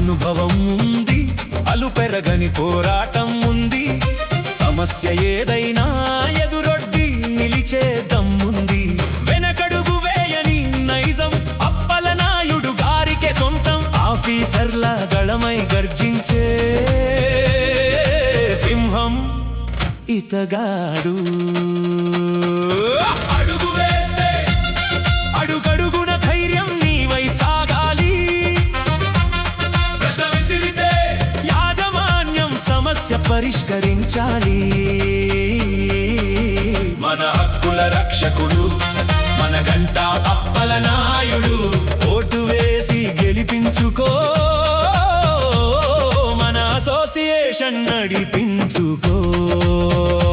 అనుభవం ఉంది అలు పెరగని పోరాటం ఉంది సమస్య ఏదైనా ఎదురొడ్డి నిలిచే దమ్ముంది వెనకడుగు వేయని నైజం అప్పల నాయుడు గారికే సొంతం ఆఫీసర్ల గళమై గర్జించే సింహం ఇతగాడు అడుగు వేస్తే అడుగడుగున ధైర్యం నీవై సాగాలి ప్రశ్న విసిరితే యాజమాన్యం సమస్య పరిష్కరించాలి మన హక్కుల రక్షకుడు మన గంట అప్పల నాయుడు ఓటు వేసి గెలిపించుకో